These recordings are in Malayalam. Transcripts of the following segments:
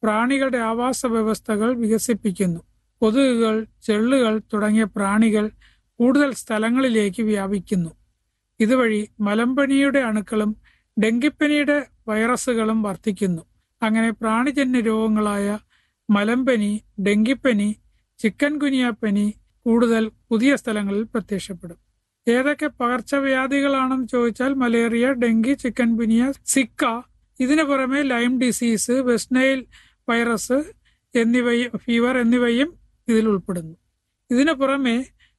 പ്രാണികളുടെ ആവാസ വ്യവസ്ഥകൾ വികസിപ്പിക്കുന്നു കൊതുകുകൾ ചെള്ളുകൾ തുടങ്ങിയ പ്രാണികൾ കൂടുതൽ സ്ഥലങ്ങളിലേക്ക് വ്യാപിക്കുന്നു ഇതുവഴി മലമ്പനിയുടെ അണുക്കളും ഡെങ്കിപ്പനിയുടെ വൈറസുകളും വർദ്ധിക്കുന്നു അങ്ങനെ പ്രാണിജന്യ രോഗങ്ങളായ മലമ്പനി ഡെങ്കിപ്പനി ചിക്കൻ ഗുനിയാപ്പനി കൂടുതൽ പുതിയ സ്ഥലങ്ങളിൽ പ്രത്യക്ഷപ്പെടും ഏതൊക്കെ പകർച്ചവ്യാധികളാണെന്ന് ചോദിച്ചാൽ malaria dengue chikungunya Zika ഇതിനു പുറമെ ലൈം ഡിസീസ് വെസ്റ്റ്നൈൽ വൈറസ് എന്നിവയും ഫീവർ എന്നിവയും ഇതിൽ ഉൾപ്പെടുന്നു ഇതിനു പുറമെ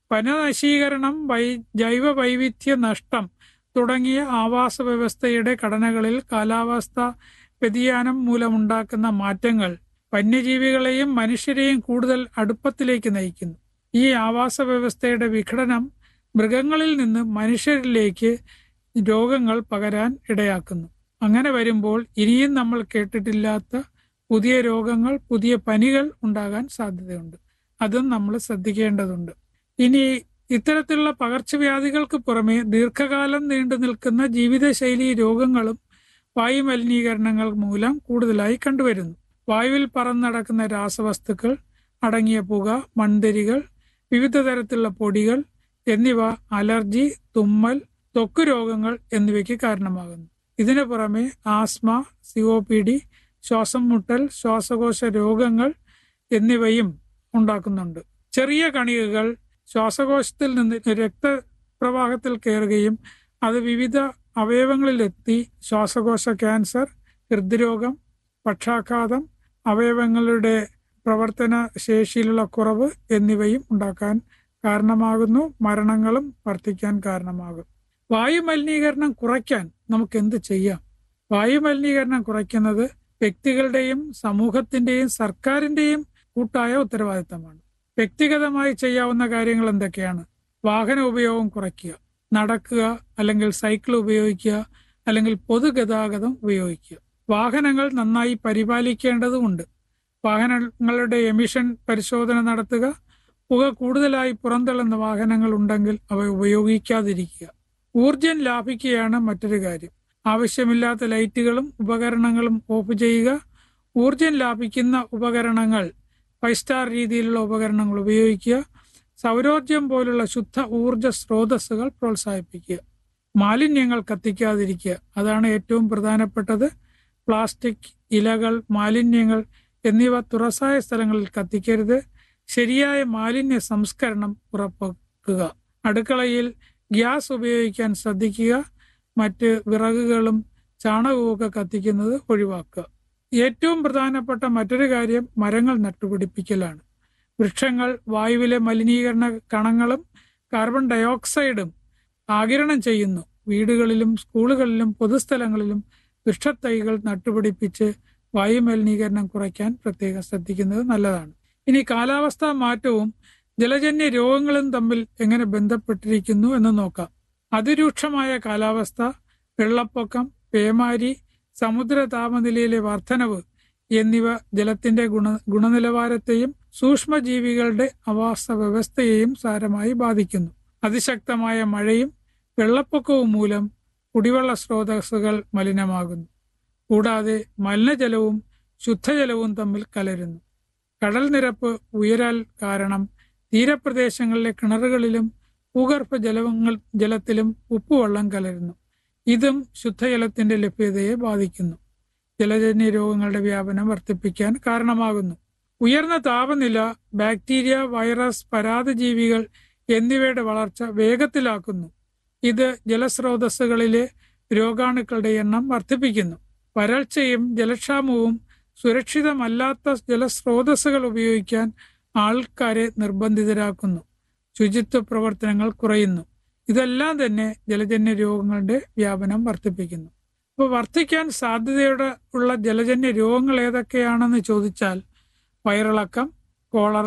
വനനശീകരണം വൈ ജൈവ വൈവിധ്യ നഷ്ടം തുടങ്ങിയ ആവാസ വ്യവസ്ഥയുടെ ഘടനകളിൽ കാലാവസ്ഥ വ്യതിയാനം മൂലമുണ്ടാക്കുന്ന മാറ്റങ്ങൾ വന്യജീവികളെയും മനുഷ്യരെയും കൂടുതൽ അടുപ്പത്തിലേക്ക് നയിക്കുന്നു ഈ ആവാസ വ്യവസ്ഥയുടെ വിഘടനം മൃഗങ്ങളിൽ നിന്ന് മനുഷ്യരിലേക്ക് രോഗങ്ങൾ പകരാൻ ഇടയാക്കുന്നു അങ്ങനെ വരുമ്പോൾ ഇനിയും നമ്മൾ കേട്ടിട്ടില്ലാത്ത പുതിയ രോഗങ്ങൾ പുതിയ പനികൾ ഉണ്ടാകാൻ സാധ്യതയുണ്ട് അതും നമ്മൾ ശ്രദ്ധിക്കേണ്ടതുണ്ട് ഇനി ഇത്തരത്തിലുള്ള പകർച്ചവ്യാധികൾക്ക് പുറമെ ദീർഘകാലം നീണ്ടു നിൽക്കുന്ന ജീവിതശൈലി രോഗങ്ങളും വായു മലിനീകരണങ്ങൾ മൂലം കൂടുതലായി കണ്ടുവരുന്നു വായുവിൽ പറന്നടക്കുന്ന രാസവസ്തുക്കൾ അടങ്ങിയ പുക മൺതരികൾ വിവിധ തരത്തിലുള്ള പൊടികൾ എന്നിവ അലർജി തുമ്മൽ ത്വക്ക് രോഗങ്ങൾ എന്നിവയ്ക്ക് കാരണമാകുന്നു ഇതിനു പുറമെ ആസ്മ സിഒ പി ഡി ശ്വാസം മുട്ടൽ ശ്വാസകോശ രോഗങ്ങൾ എന്നിവയും ഉണ്ടാക്കുന്നുണ്ട് ചെറിയ കണികകൾ ശ്വാസകോശത്തിൽ നിന്ന് രക്തപ്രവാഹത്തിൽ കയറുകയും അത് വിവിധ അവയവങ്ങളിലെത്തി ശ്വാസകോശ ക്യാൻസർ ഹൃദ്രോഗം പക്ഷാഘാതം അവയവങ്ങളുടെ പ്രവർത്തന ശേഷിയിലുള്ള കുറവ് എന്നിവയും ഉണ്ടാക്കാൻ കാരണമാകുന്നു മരണങ്ങളും വർദ്ധിക്കാൻ കാരണമാകും വായു മലിനീകരണം കുറയ്ക്കാൻ നമുക്ക് എന്ത് ചെയ്യാം വായു മലിനീകരണം കുറയ്ക്കുന്നത് വ്യക്തികളുടെയും സമൂഹത്തിന്റെയും സർക്കാരിന്റെയും കൂട്ടായ ഉത്തരവാദിത്തമാണ് വ്യക്തിഗതമായി ചെയ്യാവുന്ന കാര്യങ്ങൾ എന്തൊക്കെയാണ് വാഹന ഉപയോഗം കുറയ്ക്കുക നടക്കുക അല്ലെങ്കിൽ സൈക്കിൾ ഉപയോഗിക്കുക അല്ലെങ്കിൽ പൊതുഗതാഗതം ഉപയോഗിക്കുക വാഹനങ്ങൾ നന്നായി പരിപാലിക്കേണ്ടതുണ്ട് വാഹനങ്ങളുടെ എമിഷൻ പരിശോധന നടത്തുക പുക കൂടുതലായി പുറന്തള്ളുന്ന വാഹനങ്ങൾ ഉണ്ടെങ്കിൽ അവ ഉപയോഗിക്കാതിരിക്കുക ഊർജം ലാഭിക്കുകയാണ് മറ്റൊരു കാര്യം ആവശ്യമില്ലാത്ത ലൈറ്റുകളും ഉപകരണങ്ങളും ഓഫ് ചെയ്യുക ഊർജം ലാഭിക്കുന്ന ഉപകരണങ്ങൾ ഫൈവ് സ്റ്റാർ രീതിയിലുള്ള ഉപകരണങ്ങൾ ഉപയോഗിക്കുക സൗരോർജം പോലുള്ള ശുദ്ധ ഊർജ സ്രോതസ്സുകൾ പ്രോത്സാഹിപ്പിക്കുക മാലിന്യങ്ങൾ കത്തിക്കാതിരിക്കുക അതാണ് ഏറ്റവും പ്രധാനപ്പെട്ടത് പ്ലാസ്റ്റിക് ഇലകൾ മാലിന്യങ്ങൾ എന്നിവ തുറസായ സ്ഥലങ്ങളിൽ കത്തിക്കരുത് ശരിയായ മാലിന്യ സംസ്കരണം ഉറപ്പാക്കുക അടുക്കളയിൽ ഗ്യാസ് ഉപയോഗിക്കാൻ ശ്രദ്ധിക്കുക മറ്റ് വിറകുകളും ചാണകവുമൊക്കെ കത്തിക്കുന്നത് ഒഴിവാക്കുക ഏറ്റവും പ്രധാനപ്പെട്ട മറ്റൊരു കാര്യം മരങ്ങൾ നട്ടുപിടിപ്പിക്കലാണ് വൃക്ഷങ്ങൾ വായുവിലെ മലിനീകരണ കണങ്ങളും കാർബൺ ഡയോക്സൈഡും ആകിരണം ചെയ്യുന്നു വീടുകളിലും സ്കൂളുകളിലും പൊതുസ്ഥലങ്ങളിലും വൃക്ഷത്തൈകൾ നട്ടുപിടിപ്പിച്ച് വായു മലിനീകരണം കുറയ്ക്കാൻ പ്രത്യേകം ശ്രദ്ധിക്കുന്നത് നല്ലതാണ് ഇനി കാലാവസ്ഥാ മാറ്റവും ജലജന്യ രോഗങ്ങളും തമ്മിൽ എങ്ങനെ ബന്ധപ്പെട്ടിരിക്കുന്നു എന്ന് നോക്കാം അതിരൂക്ഷമായ കാലാവസ്ഥ വെള്ളപ്പൊക്കം പേമാരി സമുദ്ര താപനിലയിലെ വർധനവ് എന്നിവ ജലത്തിന്റെ ഗുണ ഗുണനിലവാരത്തെയും സൂക്ഷ്മജീവികളുടെ ആവാസ വ്യവസ്ഥയെയും സാരമായി ബാധിക്കുന്നു അതിശക്തമായ മഴയും വെള്ളപ്പൊക്കവും മൂലം കുടിവെള്ള സ്രോതസ്സുകൾ മലിനമാകുന്നു കൂടാതെ മലിനജലവും ശുദ്ധജലവും തമ്മിൽ കലരുന്നു കടൽ നിരപ്പ് ഉയരാൽ കാരണം തീരപ്രദേശങ്ങളിലെ കിണറുകളിലും ഭൂഗർഭ ജലങ്ങൾ ജലത്തിലും ഉപ്പുവെള്ളം കലരുന്നു ഇതും ശുദ്ധജലത്തിന്റെ ലഭ്യതയെ ബാധിക്കുന്നു ജലജന്യ രോഗങ്ങളുടെ വ്യാപനം വർദ്ധിപ്പിക്കാൻ കാരണമാകുന്നു ഉയർന്ന താപനില ബാക്ടീരിയ വൈറസ് പരാതജീവികൾ എന്നിവയുടെ വളർച്ച വേഗത്തിലാക്കുന്നു ഇത് ജലസ്രോതസ്സുകളിലെ രോഗാണുക്കളുടെ എണ്ണം വർദ്ധിപ്പിക്കുന്നു വരൾച്ചയും ജലക്ഷാമവും സുരക്ഷിതമല്ലാത്ത ജലസ്രോതസ്സുകൾ ഉപയോഗിക്കാൻ ആൾക്കാരെ നിർബന്ധിതരാക്കുന്നു ശുചിത്വ പ്രവർത്തനങ്ങൾ കുറയുന്നു ഇതെല്ലാം തന്നെ ജലജന്യ രോഗങ്ങളുടെ വ്യാപനം വർദ്ധിപ്പിക്കുന്നു അപ്പോൾ വർദ്ധിക്കാൻ സാധ്യതയുടെ ഉള്ള ജലജന്യ രോഗങ്ങൾ ഏതൊക്കെയാണെന്ന് ചോദിച്ചാൽ വയറിളക്കം കോളറ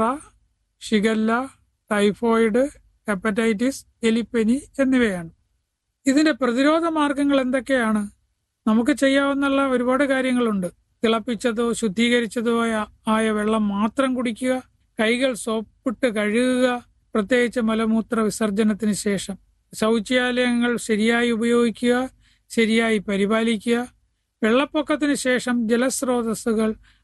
ഷിഗല്ല ടൈഫോയിഡ് ഹെപ്പറ്റൈറ്റിസ് എലിപ്പനി എന്നിവയാണ് ഇതിന്റെ പ്രതിരോധ മാർഗങ്ങൾ എന്തൊക്കെയാണ് നമുക്ക് ചെയ്യാവുന്ന ഒരുപാട് കാര്യങ്ങളുണ്ട് തിളപ്പിച്ചതോ ശുദ്ധീകരിച്ചതോ ആയ വെള്ളം മാത്രം കുടിക്കുക കൈകൾ സോപ്പിട്ട് കഴുകുക പ്രത്യേകിച്ച് മലമൂത്ര വിസർജനത്തിന് ശേഷം ശൗചാലയങ്ങൾ ശരിയായി ഉപയോഗിക്കുക ശരിയായി പരിപാലിക്കുക വെള്ളപ്പൊക്കത്തിന് ശേഷം ജലസ്രോതസ്സുകൾ